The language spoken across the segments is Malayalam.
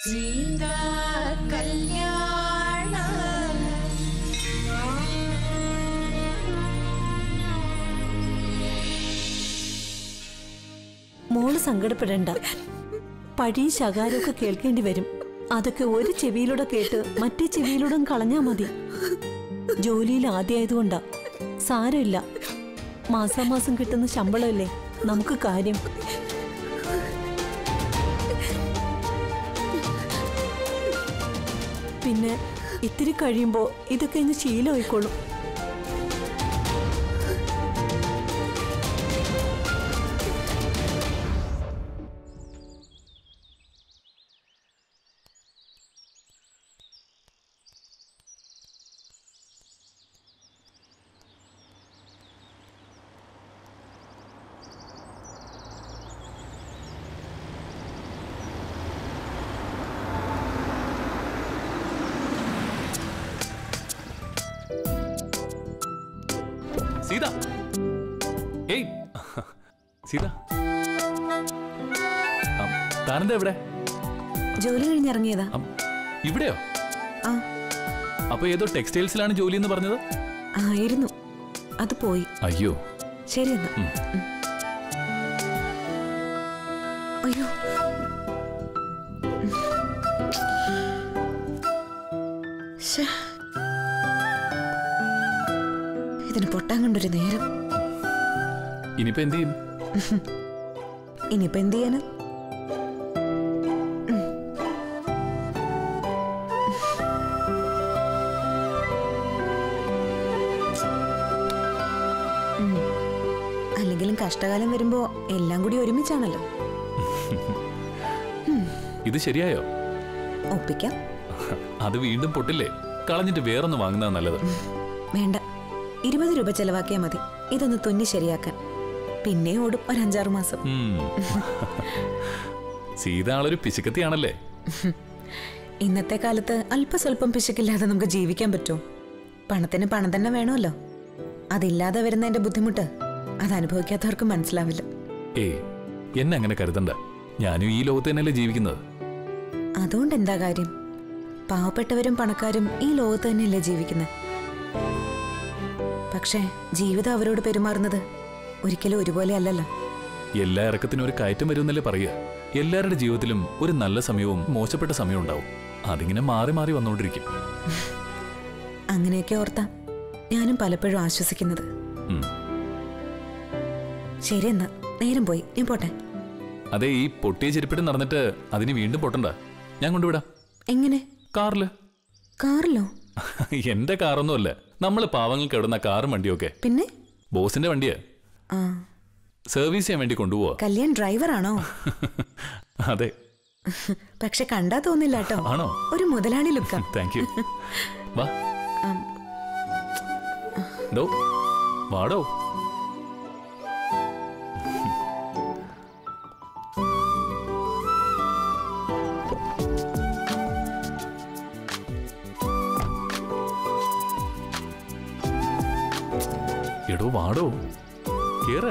സീതാ കല്യാണ മോള് സങ്കടപ്പെടണ്ട പഴയ ശകാരമൊക്കെ കേൾക്കേണ്ടി വരും അതൊക്കെ ഒരു ചെവിയിലൂടെ കേട്ട് മറ്റേ ചെവിയിലൂടെ കളഞ്ഞാ മതി ജോലിയിൽ ആദ്യമായതുകൊണ്ടാ സാരമില്ല മാസാമാസം കിട്ടുന്ന ശമ്പളമല്ലേ നമുക്ക് കാര്യം പിന്നെ ഇത്തിരി കഴിയുമ്പോ ഇതൊക്കെ അങ്ങ് ശീലമായിക്കോളും സീത ഏയ് സീത അം, താനെന്താ ഇവിടെ ജോലി കഴിഞ്ഞിറങ്ങിയതാ അം, ഇവിടെയോ ആ അപ്പൊ ഏതോ ടെക്സ്റ്റൈൽസിലാണ് ജോലി എന്ന് പറഞ്ഞത് ആയിരുന്നു അത് പോയി അയ്യോ ശരി എന്നാ ഉം. ഉം. അയ്യോ ശ്ശേ. ഇതിന് പൊട്ടാൻ കൊണ്ടൊരു നേരം ഇനിയിപ്പോ എന്ത് ചെയ്യും ഇനിയിപ്പോ എന്ത് ചെയ്യാന് ഉം. അല്ലെങ്കിലും കഷ്ടകാലം വരുമ്പോ എല്ലാം കൂടി ഒരുമിച്ചാണല്ലോ ഇത് ശരിയായോ ഒപ്പിക്കാം അത് വീണ്ടും പൊട്ടില്ലേ കളഞ്ഞിട്ട് വേറൊന്ന് വാങ്ങുന്നതാ നല്ലത് വേണ്ട ഇരുപത് രൂപ ചെലവാക്കിയാൽ മതി ഇതൊന്ന് തുന്നി ശരിയാക്കാൻ പിന്നെ ഓടും ഒരു അഞ്ചാറ് മാസം ഉം. സീത ആളൊരു പിശുക്കത്തിയാണല്ലേ ഇന്നത്തെ കാലത്ത് അല്പസ്വല്പം പിശുക്കില്ലാതെ നമുക്ക് ജീവിക്കാൻ പറ്റുമോ പണത്തിന് പണം തന്നെ വേണമല്ലോ അതില്ലാതെ വരുന്നതിന്റെ ബുദ്ധിമുട്ട് അത് അനുഭവിക്കാത്തവർക്ക് മനസ്സിലാവില്ല ഏയ് എന്നെ അങ്ങനെ കരുതണ്ട ഞാനും ഈ ലോകത്ത് തന്നെയല്ലേ ജീവിക്കുന്നത് അതുകൊണ്ട് എന്താ കാര്യം പാവപ്പെട്ടവരും പണക്കാരും ഈ ലോകത്ത് തന്നെയല്ലേ ജീവിക്കുന്നത് പക്ഷേ ജീവിതം അവരോട് പെരുമാറുന്നത് ഒരിക്കലും ഒരുപോലെ അല്ലല്ലോ എല്ലാ ഇറക്കത്തിനും ഒരു കയറ്റം വരുമെന്നല്ലേ പറയുക എല്ലാവരുടെ ജീവിതത്തിലും ഒരു നല്ല സമയവും മോശപ്പെട്ട സമയവും ഉണ്ടാവും അതിങ്ങനെ മാറി മാറി വന്നുകൊണ്ടിരിക്കും അങ്ങനെയൊക്കെ ഓർത്താ ഞാനും പലപ്പോഴും ആശ്വസിക്കുന്നത് ഉം. ശരി എന്നാ നേരം പോയി ഞാൻ പോട്ടെ അതെ ഈ പൊട്ടിയ ചെരുപ്പിട്ട് നടന്നിട്ട് അതിന് വീണ്ടും പൊട്ടണ്ട ഞാൻ കൊണ്ടുവിടാം എങ്ങനെ കാറില് കാറിലോ എന്റെ കാറൊന്നുമല്ല നമ്മള് പാവങ്ങൾക്ക് ഇടുന്ന കാറും വണ്ടിയൊക്കെ പിന്നെ ബോസിന്റെ വണ്ടിയാ ആ സർവീസ് ചെയ്യാൻ വേണ്ടി കൊണ്ടുപോവാ കല്യാൺ ഡ്രൈവറാണോ അതെ പക്ഷെ കണ്ടാ തോന്നില്ല കേട്ടോ ആണോ ഒരു മുതലാളി ലുക്ക താങ്ക് യു വാ ഡോ വാടോ എടോ വാടോ കേറ്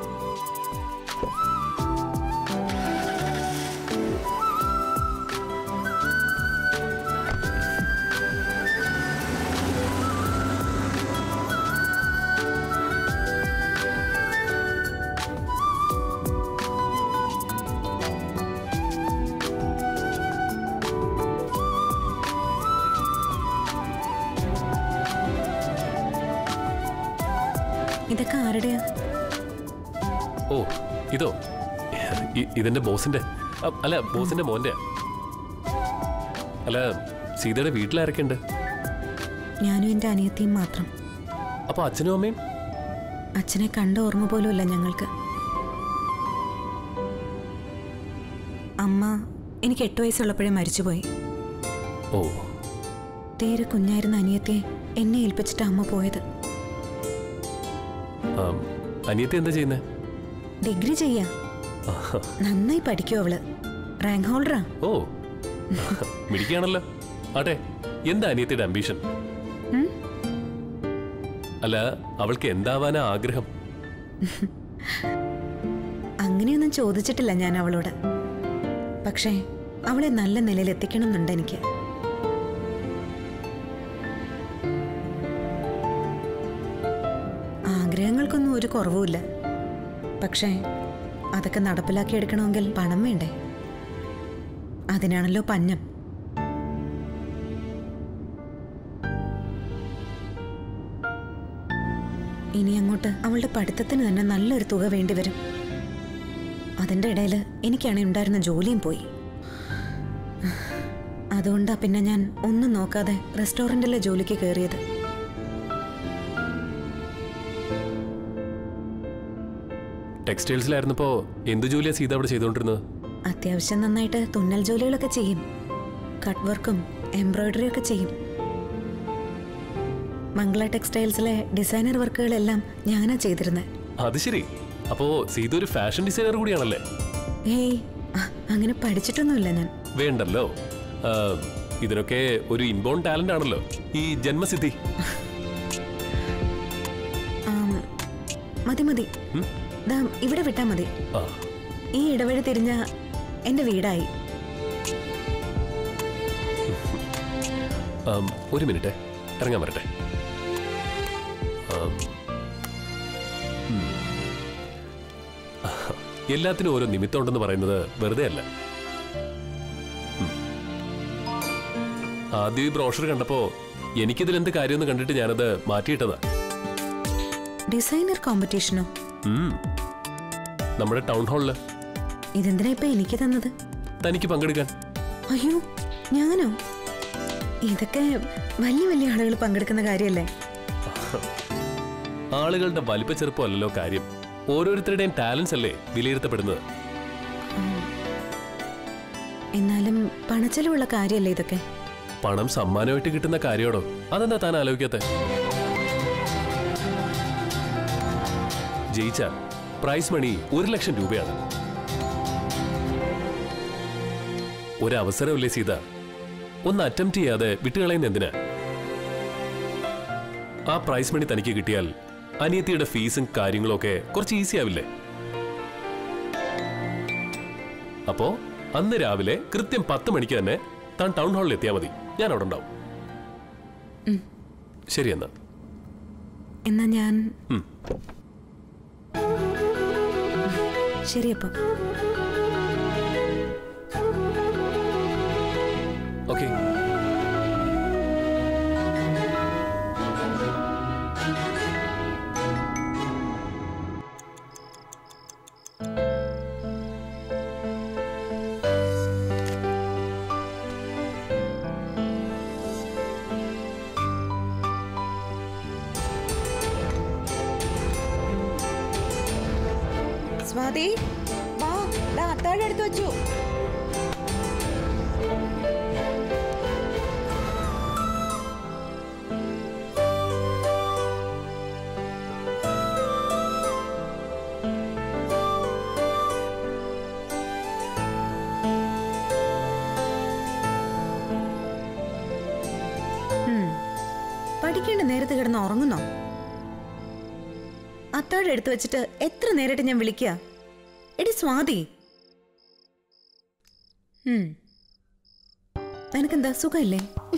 ഇതൊക്കെ ആരുടെയാ ഓ ഇതോ ഇ- ഇതെന്റെ ബോസിന്റെ അ- അല്ല ബോസിന്റെ മോന്റെ അല്ല സീതയുടെ വീട്ടിലാരൊക്കെ ഉണ്ട് ഞാനും എന്റെ അനിയത്തിയും മാത്രം അപ്പൊ അച്ഛനും അമ്മയും അച്ഛനെ കണ്ട ഓർമ്മ പോലുമില്ല ഞങ്ങൾക്ക് അമ്മ എനിക്ക് എട്ട് വയസ്സുള്ളപ്പോഴേ മരിച്ചുപോയി ഓ തീരെ കുഞ്ഞായിരുന്ന അനിയത്തിയെ എന്നെ ഏൽപ്പിച്ചിട്ട് അമ്മ പോയത് ആം, അനിയത്തി എന്താ ചെയ്യുന്നേ ഡിഗ്രി ചെയ്യാ നന്നായി പഠിക്കും അവള് റാങ്ക് ഹോൾഡറാ ഓ മിടിക്കുകയാണല്ലോ ആട്ടെ എന്താ അനിയത്തിയുടെ അംബീഷൻ ഉം? അല്ല അവൾക്ക് എന്താവാനാ ആഗ്രഹം അങ്ങനെയൊന്നും ചോദിച്ചിട്ടില്ല ഞാൻ അവളോട് പക്ഷേ അവളെ നല്ല നിലയിൽ എത്തിക്കണം എന്നുണ്ട് എനിക്ക് ആഗ്രഹങ്ങൾക്കൊന്നും ഒരു കുറവുമില്ല പക്ഷേ അതൊക്കെ നടപ്പിലാക്കിയെടുക്കണമെങ്കിൽ പണം വേണ്ടേ അതിനാണല്ലോ പഞ്ഞം ഇനി അങ്ങോട്ട് അവളുടെ പഠിത്തത്തിന് തന്നെ നല്ലൊരു തുക വേണ്ടിവരും അതിൻ്റെ ഇടയിൽ എനിക്കാണ് ഉണ്ടായിരുന്ന ജോലിയും പോയി അതുകൊണ്ടാ പിന്നെ ഞാൻ ഒന്നും നോക്കാതെ റെസ്റ്റോറൻറ്റിലെ ജോലിക്ക് കയറിയത് ടെക്സ്റ്റൈൽസിലായിരുന്നപ്പോ എന്ത് ജോലിയാ സീത അവിടെ ചെയ്തുകൊണ്ടിരുന്നത് അത്യാവശ്യം നന്നായിട്ട് തുന്നൽ ജോലികളൊക്കെ ചെയ്യും കട്ട് വർക്കും എംബ്രോയിഡറി ഒക്കെ ചെയ്യും മംഗള ടെക്സ്റ്റൈൽസിലെ ഡിസൈനർ വർക്കുകളെല്ലാം ഞാനാ ചെയ്തിരുന്നത് അത് ശരി അപ്പോ സീത ഒരു ഫാഷൻ ഡിസൈനർ കൂടിയാണല്ലേ ഏയ് അ- അങ്ങനെ പഠിച്ചിട്ടൊന്നുമില്ല ഞാൻ വേണ്ടല്ലോ ആ, ഇതിനൊക്കെ ഒരു ഇൻബോൺ ടാലന്റ് ആണല്ലോ ഈ ജന്മസിദ്ധി ആം, മതി മതി ഉം? ദാ ഇവിടെ വിട്ടാ മതി ആ ഈ ഇടവഴി തിരിഞ്ഞ എന്റെ വീടായി ആം, ഒരു മിനിറ്റ് ഇറങ്ങാൻ വരട്ടെ ആം. ഉം. എല്ലാത്തിനും ഓരോ നിമിത്തം ഉണ്ടെന്ന് പറയുന്നത് വെറുതെ അല്ല ഉം. ആദ്യം ഈ ബ്രോഷർ കണ്ടപ്പോ എനിക്കിതിൽ എന്ത് കാര്യമെന്ന് കണ്ടിട്ട് ഞാനത് മാറ്റിയിട്ടതാ ഡിസൈനർ കോമ്പറ്റീഷനോ ഉം. നമ്മുടെ ടൗൺ ഹാളില് ഇതെന്തിനാ ഇപ്പൊ എനിക്ക് തന്നത് തനിക്ക് പങ്കെടുക്കാൻ അയ്യോ ഞാനോ ഇതൊക്കെ വലിയ വലിയ ആളുകൾ പങ്കെടുക്കുന്ന കാര്യമല്ലേ ആളുകളുടെ വലിപ്പ ചെറുപ്പമല്ലല്ലോ കാര്യം ഓരോരുത്തരുടെയും ടാലൻസ് അല്ലേ വിലയിരുത്തപ്പെടുന്നത് എന്നാലും പണച്ചെലവുള്ള കാര്യമല്ലേ ഇതൊക്കെ പണം സമ്മാനമായിട്ട് കിട്ടുന്ന കാര്യമാണോ അതെന്താ താൻ ആലോചിക്കാത്ത ജയിച്ച പ്രൈസ് മണി ഒരു ലക്ഷം രൂപയാണ് ഒരവസരമല്ലേ സീത ഒന്ന് അറ്റംപ്റ്റ് ചെയ്യാതെ വിട്ടുകളയുന്ന എന്തിനാ ആ പ്രൈസ് മണി തനിക്ക് കിട്ടിയാൽ അനിയത്തിയുടെ ഫീസും കാര്യങ്ങളും ഒക്കെ കുറച്ച് ഈസി ആവില്ലേ അപ്പോ അന്ന് രാവിലെ കൃത്യം പത്ത് മണിക്ക് തന്നെ താൻ ടൗൺ ഹാളിൽ എത്തിയാൽ മതി ഞാൻ അവിടെ ഉണ്ടാവും ശരി എന്നാ എന്നാ ഞാൻ ഉം. ശരിയപ്പോ ഓക്കെ സ്വാതി വാ ദാ അത്താഴം എടുത്തു വെച്ചു ഉം. പഠിക്കേണ്ട നേരത്ത് കിടന്ന് ഉറങ്ങുന്നോ അത്താഴം എടുത്തു വെച്ചിട്ട് എത്ര നേരിട്ട് ഞാൻ വിളിക്കുക എടി സ്വാതി ഉം. നിനക്കെന്താ സുഖമില്ലേ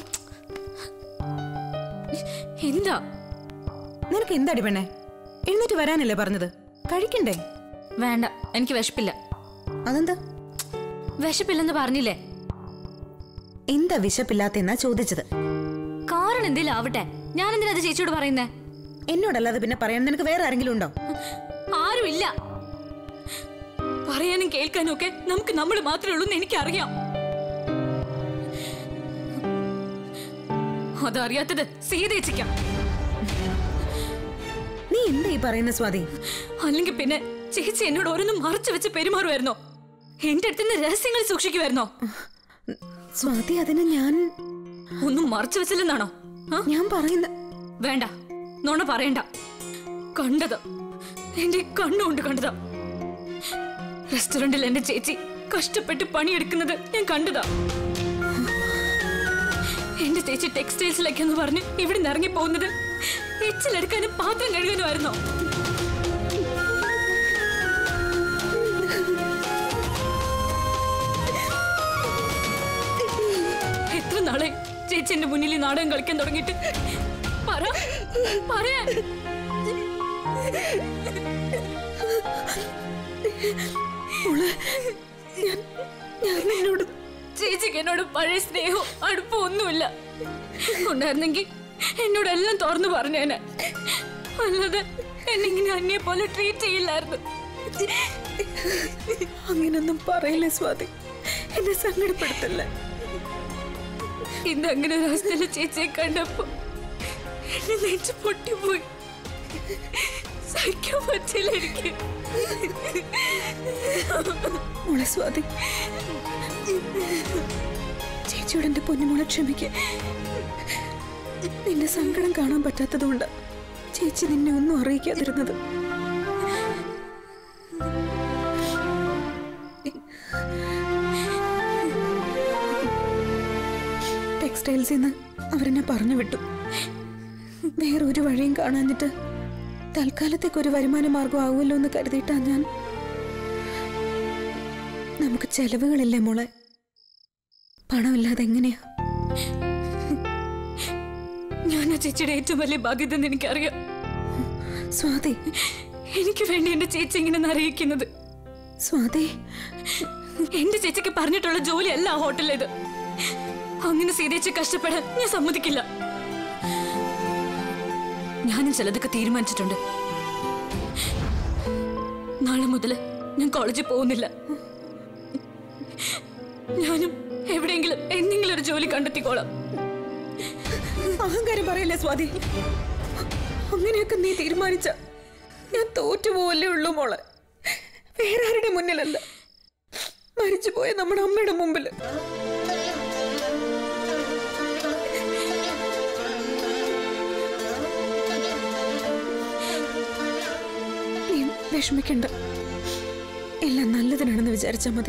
എന്താ നിനക്ക് എന്താടി പെണ്ണെ എഴുന്നേറ്റ് വരാനല്ലേ പറഞ്ഞത് കഴിക്കണ്ടേ വേണ്ട എനിക്ക് വിശപ്പില്ല അതെന്താ വിശപ്പില്ലെന്ന് പറഞ്ഞില്ലേ എന്താ വിശപ്പില്ലാത്തെന്നാ ചോദിച്ചത് കാരണം എന്തേലും ആവട്ടെ ഞാൻ എന്തിനാ അത് ചേച്ചിയോട് പറയുന്നേ എന്നോടല്ലാതെ പിന്നെ പറയാൻ നിനക്ക് വേറെ ആരെങ്കിലും ഉണ്ടോ ആരുമില്ല പറയാനും കേൾക്കാനും ഒക്കെ നമുക്ക് നമ്മൾ മാത്രമേ ഉള്ളൂ എന്ന് എനിക്കറിയാം അതറിയാത്തത് സീതേച്ചിക്കാം നീ എന്താ ഈ പറയുന്ന സ്വാതി അല്ലെങ്കിൽ പിന്നെ ചേച്ചി എന്നോട് ഓരോന്നും മറച്ചു വെച്ച് പെരുമാറുമായിരുന്നോ എന്റെ അടുത്ത് നിന്ന് രഹസ്യങ്ങൾ സൂക്ഷിക്കുമായിരുന്നോ സ്വാതി അതിന് ഞാൻ ഒന്നും മറച്ചു വെച്ചില്ലെന്നാണോ ആ? ഞാൻ പറയുന്ന വേണ്ട നോണ പറയണ്ട കണ്ടതാ എന്റെ കണ്ണുകൊണ്ട് കണ്ടതാ റെസ്റ്റോറന്റിൽ എന്റെ ചേച്ചി കഷ്ടപ്പെട്ട് പണിയെടുക്കുന്നത് ഞാൻ കണ്ടതാ എന്റെ ചേച്ചി ടെക്സ്റ്റൈൽസിലേക്ക് എന്ന് പറഞ്ഞ് ഇവിടെ നിന്ന് ഇറങ്ങി പോകുന്നത് എച്ചിലെടുക്കാനും പാത്രം കഴുകാനുമായിരുന്നോ ചേച്ചി എന്റെ മുന്നിൽ ഈ നാടകം കളിക്കാൻ തുടങ്ങിയിട്ട് പറ പറയാൻ ഞാൻ നിന്നോട് ചേച്ചിക്ക് എന്നോട് പഴയ സ്നേഹവും അടുപ്പവും ഒന്നുമില്ല ഉണ്ടായിരുന്നെങ്കിൽ എന്നോടെല്ലാം തുറന്നു പറഞ്ഞേനെ അല്ലാതെ എന്നെ ഇങ്ങനെ അന്യെ പോലെ ട്രീറ്റ് ചെയ്യില്ലായിരുന്നു അങ്ങനൊന്നും പറയില്ല സ്വാതി എന്നെ സങ്കടപ്പെടുത്തല്ല ഇന്ന് അങ്ങനെ ഒരു അവസ്ഥയില് ചേച്ചിയെ കണ്ടപ്പോ എന്നെ നെഞ്ചു പൊട്ടിപ്പോയി സഹിക്കാൻ പറ്റില്ല എനിക്ക് മോളെ സ്വാതി ചേച്ചിയോട് എന്റെ പൊന്നുമോളെ ക്ഷമിക്ക നിന്റെ സങ്കടം കാണാൻ പറ്റാത്തതുകൊണ്ട് ചേച്ചി നിന്നെ ഒന്നും അറിയിക്കാതിരുന്നത് ടെക്സ്റ്റൈൽസിൽ നിന്ന് അവരെന്നെ പറഞ്ഞു വിട്ടു വേറെ ഒരു വഴിയും കാണാഞ്ഞിട്ട് തൽക്കാലത്തേക്ക് ഒരു വരുമാന മാർഗം ആവുമല്ലോ എന്ന് കരുതിയിട്ടാ ഞാൻ നമുക്ക് ചെലവുകളില്ലേ മോളെ പണമില്ലാതെ എങ്ങനെയാ ഞാൻ ആ ചേച്ചിയുടെ ഏറ്റവും വലിയ ബാധ്യത എന്ന് എനിക്കറിയാം സ്വാതി എനിക്ക് വേണ്ടി എന്റെ ചേച്ചി ഇങ്ങനെ അറിയിക്കുന്നത് സ്വാതി എന്റെ ചേച്ചിക്ക് പറഞ്ഞിട്ടുള്ള ജോലിയല്ല ആ ഹോട്ടലിലേത് അങ്ങനെ സീതേച്ചി കഷ്ടപ്പെടാൻ ഞാൻ സമ്മതിക്കില്ല ഞാനും ചിലതൊക്കെ തീരുമാനിച്ചിട്ടുണ്ട് നാളെ മുതല് ഞാൻ കോളേജിൽ പോകുന്നില്ല ഞാനും എവിടെയെങ്കിലും എന്തെങ്കിലും ഒരു ജോലി കണ്ടെത്തിക്കോളാം അഹങ്കാരം പറയല്ലേ സ്വാതി അങ്ങനെയൊക്കെ നീ തീരുമാനിച്ച ഞാൻ തോറ്റുപോവല്ലേ ഉള്ളൂ മോളെ വേറെ ആരുടെ മുന്നിലല്ല മരിച്ചുപോയ നമ്മുടെ അമ്മയുടെ മുമ്പിൽ നീ വിഷമിക്കണ്ട എല്ലാം നല്ലതിനാണെന്ന് വിചാരിച്ചാൽ മതി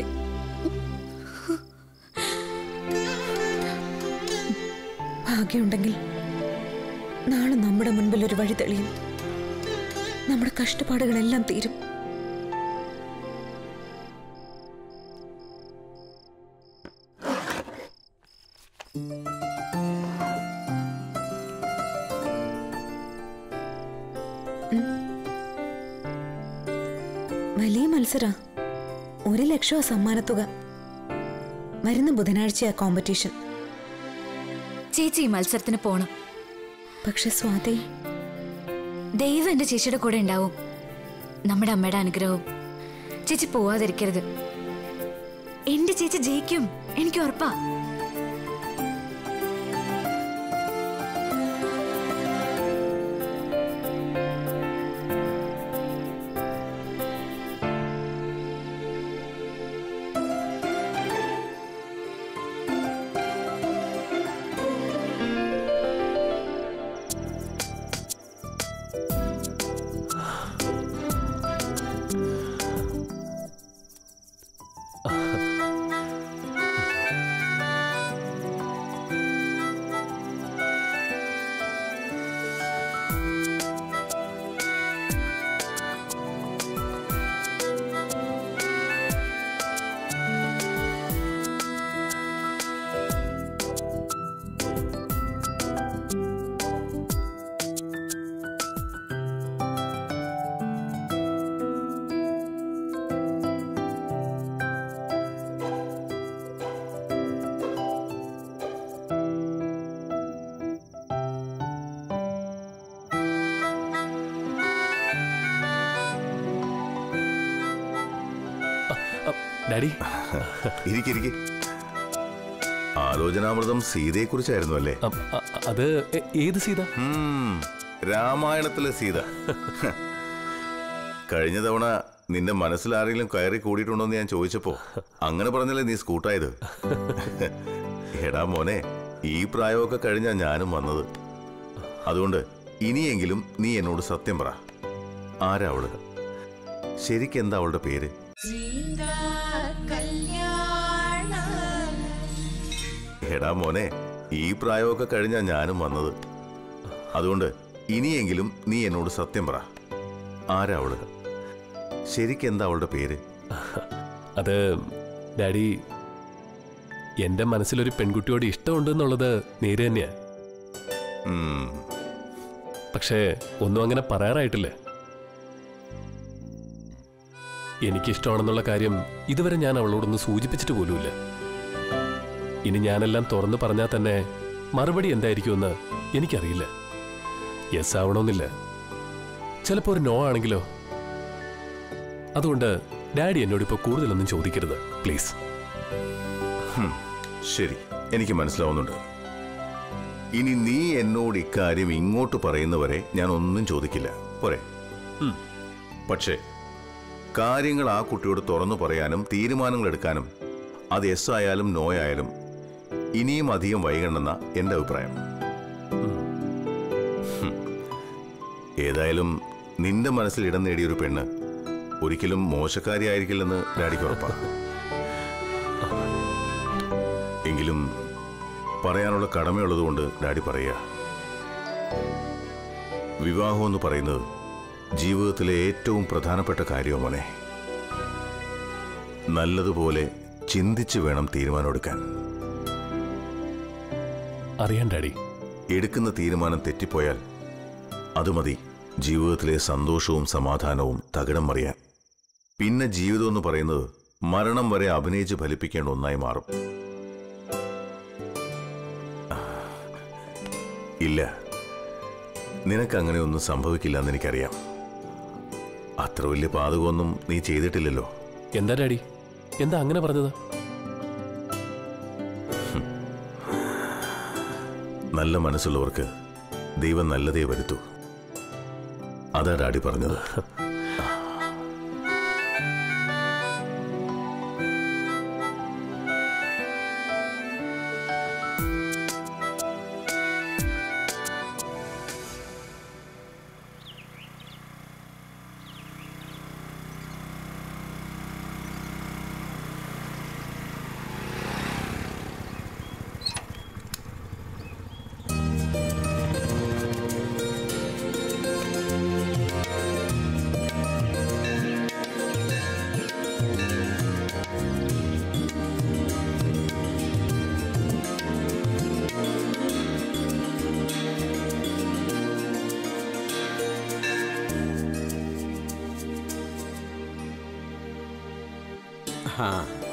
ഭാഗ്യമുണ്ടെങ്കിൽ നാളെ നമ്മുടെ മുൻപിൽ ഒരു വഴി തെളിയും നമ്മുടെ കഷ്ടപ്പാടുകളെല്ലാം തീരും ഉം. വലിയ മത്സര ഒരു ലക്ഷമാ സമ്മാനത്തുക വരുന്ന ബുധനാഴ്ചയാ കോമ്പറ്റീഷൻ ചേച്ചി ഈ മത്സരത്തിന് പോണം പക്ഷെ സ്വാതി ദൈവം എന്റെ ചേച്ചിയുടെ കൂടെ ഉണ്ടാവും നമ്മുടെ അമ്മയുടെ അനുഗ്രഹവും ചേച്ചി പോവാതിരിക്കരുത് എന്റെ ചേച്ചി ജയിക്കും എനിക്ക് ഉറപ്പാ ഡാഡി ഇരിക്കിരിക്കെ ആലോചനാമൃതം സീതയെക്കുറിച്ചായിരുന്നു അല്ലേ അ- അ- അത് എ- ഏത് സീത ഉം, രാമായണത്തിലെ സീത കഴിഞ്ഞ തവണ നിന്റെ മനസ്സിൽ ആരെങ്കിലും കയറി കൂടിയിട്ടുണ്ടോ എന്ന് ഞാൻ ചോദിച്ചപ്പോ അങ്ങനെ പറഞ്ഞല്ലേ നീ സ്കൂട്ടായത് എടാ മോനെ ഈ പ്രായമൊക്കെ കഴിഞ്ഞാ ഞാനും വന്നത് അതുകൊണ്ട് ഇനിയെങ്കിലും നീ എന്നോട് സത്യം പറ ആരാ അവള് ശരിക്കെന്താ അവളുടെ പേര് എടാ മോനെ ഈ പ്രായമൊക്കെ കഴിഞ്ഞാ ഞാനും വന്നത് അതുകൊണ്ട് ഇനിയെങ്കിലും നീ എന്നോട് സത്യം പറ ആരാ അവള് ശരിക്കെന്താ അവളുടെ പേര് അത് ഡാഡി എന്റെ മനസ്സിലൊരു പെൺകുട്ടിയോട് ഇഷ്ടമുണ്ടെന്നുള്ളത് നേര് തന്നെയാ ഉം. പക്ഷേ ഒന്നും അങ്ങനെ പറയാറായിട്ടില്ല എനിക്കിഷ്ടമാണെന്നുള്ള കാര്യം ഇതുവരെ ഞാൻ അവളോടൊന്ന് സൂചിപ്പിച്ചിട്ട് പോലുമില്ല ഇനി ഞാനെല്ലാം തുറന്നു പറഞ്ഞാൽ തന്നെ മറുപടി എന്തായിരിക്കുമെന്ന് എനിക്കറിയില്ല യെസ് ആവണമെന്നില്ല ചിലപ്പോൾ ഒരു നോ ആണെങ്കിലോ അതുകൊണ്ട് ഡാഡി എന്നോടിപ്പോൾ കൂടുതലൊന്നും ചോദിക്കരുത് പ്ലീസ് ശരി എനിക്ക് മനസ്സിലാവുന്നുണ്ട് ഇനി നീ എന്നോട് ഇക്കാര്യം ഇങ്ങോട്ട് പറയുന്നവരെ ഞാൻ ഒന്നും ചോദിക്കില്ല പോരെ ഉം. പക്ഷേ കാര്യങ്ങൾ ആ കുട്ടിയോട് തുറന്നു പറയാനും തീരുമാനങ്ങൾ എടുക്കാനും അത് എസ് ആയാലും നോ ആയാലും ഇനിയും അധികം വൈകണമെന്ന എൻ്റെ അഭിപ്രായം ഹും. ഏതായാലും നിന്റെ മനസ്സിൽ ഇടം നേടിയൊരു പെണ്ണ് ഒരിക്കലും മോശക്കാരിയായിരിക്കില്ലെന്ന് ഡാഡിക്ക് ഉറപ്പാണ് എങ്കിലും പറയാനുള്ള കടമയുള്ളതുകൊണ്ട് ഡാഡി പറയുക വിവാഹം എന്ന് പറയുന്നത് ജീവിതത്തിലെ ഏറ്റവും പ്രധാനപ്പെട്ട കാര്യമോ മോനെ നല്ലതുപോലെ ചിന്തിച്ച് വേണം തീരുമാനമെടുക്കാൻ അറിയാൻ ഡാഡി എടുക്കുന്ന തീരുമാനം തെറ്റിപ്പോയാൽ അത് മതി ജീവിതത്തിലെ സന്തോഷവും സമാധാനവും തകിടം മറിയാൻ പിന്നെ ജീവിതം എന്ന് പറയുന്നത് മരണം വരെ അഭിനയിച്ച് ഫലിപ്പിക്കേണ്ട ഒന്നായി മാറും ഇല്ല നിനക്ക് അങ്ങനെ ഒന്നും സംഭവിക്കില്ല എന്ന് എനിക്കറിയാം അത്ര വലിയ പാതകമൊന്നും നീ ചെയ്തിട്ടില്ലല്ലോ എന്താ ഡാഡി എന്താ അങ്ങനെ പറഞ്ഞത് നല്ല മനസ്സുള്ളവർക്ക് ദൈവം നല്ലതേ വരുത്തൂ അതാ ഡാഡി പറഞ്ഞത് ആ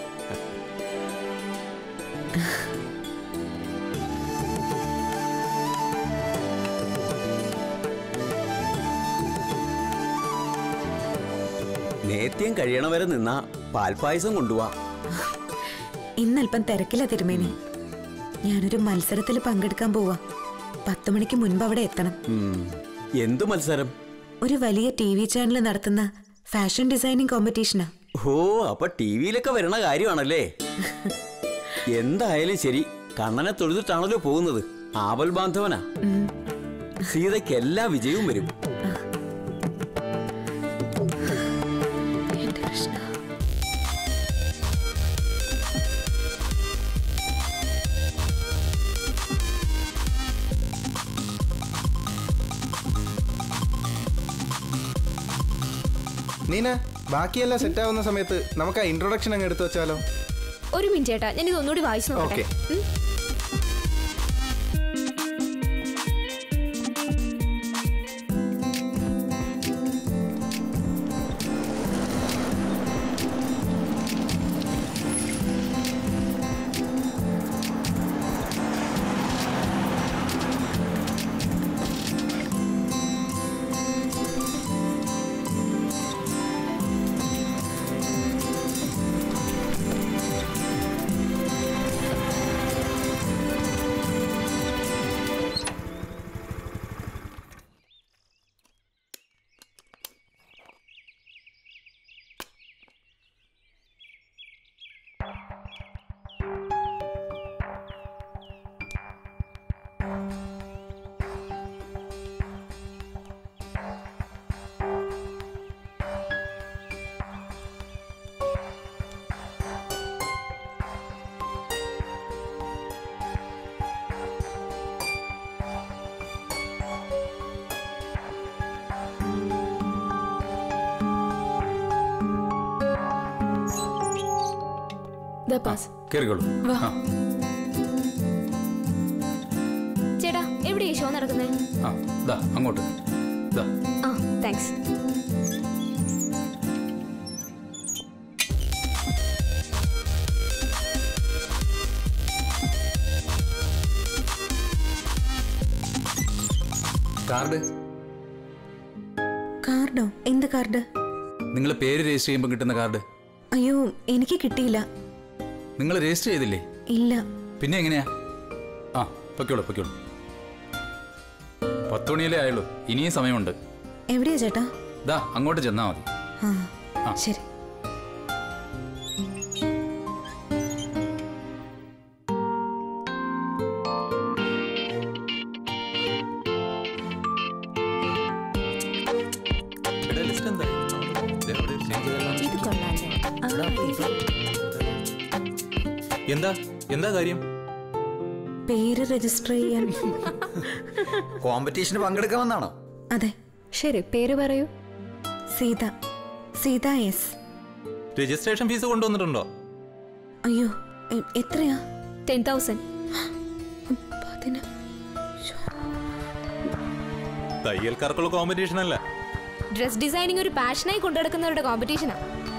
നേത്യം കഴിയണ വരെ നിന്നാ പാൽപ്പായസം കൊണ്ടുപോവാ ഇന്നല്പം തിരക്കില്ല തിരുമേനി ഞാനൊരു മത്സരത്തിൽ പങ്കെടുക്കാൻ പോവാ പത്ത് മണിക്ക് മുൻപ് അവിടെ എത്തണം ഉം. എന്തു മത്സരം ഒരു വലിയ ടി വി ചാനൽ നടത്തുന്ന ഫാഷൻ ഡിസൈനിങ് കോമ്പറ്റീഷനാ ഓ അപ്പൊ ടി വിയിലൊക്കെ വരണ കാര്യമാണല്ലേ എന്തായാലും ശരി കണ്ണനെ തൊഴുതിട്ടാണല്ലോ പോകുന്നത് ആവൽ ബാന്ധവനാ സീതയ്ക്ക് എല്ലാ വിജയവും വരും എന്റെ കൃഷ്ണ നീന ബാക്കിയെല്ലാം സെറ്റ് ആവുന്ന സമയത്ത് നമുക്ക് ആ ഇൻട്രൊഡക്ഷൻ അങ്ങ് എടുത്തു വെച്ചാലോ ഒരു മിനിറ്റ് ചേട്ടാ ഞാൻ ഇത് ഒന്നുകൂടി വായിച്ചു നോക്കട്ടെ ഓക്കെ ഉം. ദാ ഇതാ പാസ് കയറിക്കോളൂ വാ. ആ, ചേട്ടാ എവിടെയാ ഷോ നടക്കുന്നത് ആ ദാ അങ്ങോട്ട് ദാ ആ താങ്ക്സ് കാർഡ് കാർഡോ എന്ത് കാർഡ് നിങ്ങൾ പേര് രജിസ്റ്റർ ചെയ്യുമ്പോൾ കിട്ടുന്ന കാർഡ് അയ്യോ എനിക്ക് കിട്ടിയില്ല നിങ്ങൾ രജിസ്റ്റർ ചെയ്തില്ലേ ഇല്ല പിന്നെ എങ്ങനെയാ ആ പൊയ്ക്കോളൂ പൊയ്ക്കോളൂ പത്ത് മണിയല്ലേ ആയുള്ളൂ ഇനിയും സമയമുണ്ട് എവിടെയാ ചേട്ടാ ദാ അങ്ങോട്ട് ചെന്നാൽ മതി ആ ആ. ശരി ഇത് കൊള്ളാല്ലേ എന്താ എന്താ കാര്യം പേര് രജിസ്റ്റർ ചെയ്യാൻ കോമ്പറ്റീഷന് പങ്കെടുക്കാമെന്നാണോ അതെ ശരി പേര് പറയൂ Sita Sita yes registration fee കൊണ്ടുവന്നിട്ടുണ്ടോ അയ്യോ എ- എത്രയാ ടെൻ തൗസൻഡ് പതിന തയ്യൽക്കാർക്കുള്ള കോമ്പറ്റീഷൻ അല്ല ഡ്രസ് ഡിസൈനിങ് ഒരു പാഷനായി കൊണ്ടുനടക്കുന്നവരുടെ കോമ്പറ്റീഷനാ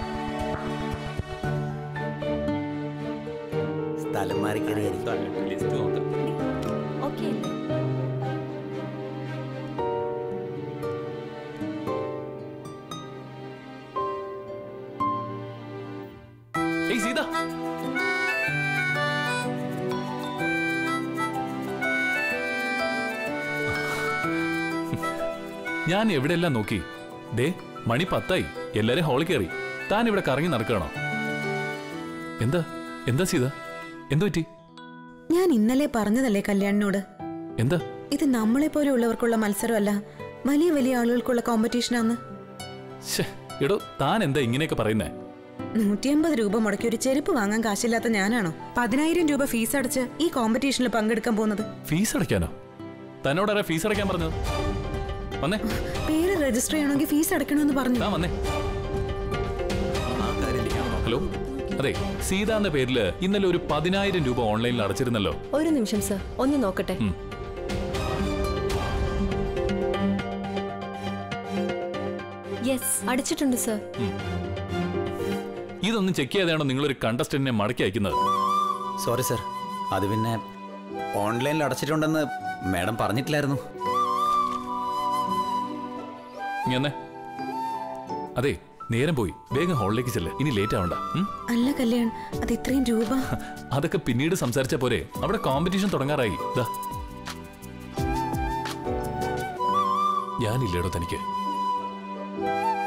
സ്ഥലം മാറി കയറിയായിരിക്കും ലിസ്റ്റ് നോക്കാം ഓക്കെ ഏയ് സീത ഞാൻ എവിടെയെല്ലാം നോക്കി ദേ മണി പത്തായി എല്ലാരും ഹോളിൽ കയറി താൻ ഇവിടെ കറങ്ങി നടക്കണോ എന്താ എന്താ സീത എന്തു പറ്റി ഞാൻ ഇന്നലെ പറഞ്ഞതല്ലേ കല്യാണിനോട് എന്താ ഇത് നമ്മളെ പോലെയുള്ളവർക്കുള്ള മത്സരമല്ല വലിയ വലിയ ആളുകൾക്കുള്ള കോമ്പറ്റീഷനാന്ന് ശ്ശേ, എടോ താൻ എന്താ ഇങ്ങനെയൊക്കെ പറയുന്നേ നൂറ്റിയമ്പത് രൂപ മുടക്കി ഒരു ചെരുപ്പ് വാങ്ങാൻ കാശില്ലാത്ത ഞാനാണോ പതിനായിരം രൂപ ഫീസ് അടച്ച് ഈ കോമ്പറ്റീഷനിൽ പങ്കെടുക്കാൻ പോകുന്നത് ഫീസ് അടയ്ക്കാനോ തന്നോടാരാ ഫീസ് അടയ്ക്കാൻ പറഞ്ഞത് വന്നേ പേര് രജിസ്റ്റർ ചെയ്യണമെങ്കിൽ ഫീസ് അടയ്ക്കണമെന്ന് പറഞ്ഞു താൻ വന്നേ ഹലോ അതെ സീത എന്ന പേരില് ഇന്നലെ ഒരു പതിനായിരം രൂപ ഓൺലൈനിൽ അടച്ചിരുന്നല്ലോ ഒരു നിമിഷം സർ ഒന്ന് നോക്കട്ടെ ഉം. യെസ് അടിച്ചിട്ടുണ്ട് സർ ഇതൊന്നും ചെക്ക് ചെയ്യാതെയാണോ നിങ്ങളൊരു കണ്ടസ്റ്റന്റിനെ മടക്കി അയക്കുന്നത് സോറി സർ അത് പിന്നെ ഓൺലൈനിൽ അടച്ചിട്ടുണ്ടെന്ന് മാഡം പറഞ്ഞിട്ടില്ലായിരുന്നു ഇങ്ങനെ അതെ നേരം പോയി വേഗം ഹോളിലേക്ക് ചെല്ല് ഇനി ലേറ്റ് ആവണ്ട ഉം? അല്ല കല്യാൺ അത് ഇത്രയും രൂപ അതൊക്കെ പിന്നീട് സംസാരിച്ച പോരെ അവിടെ കോമ്പറ്റീഷൻ തുടങ്ങാറായി ദാ ഞാനില്ലേടോ തനിക്ക്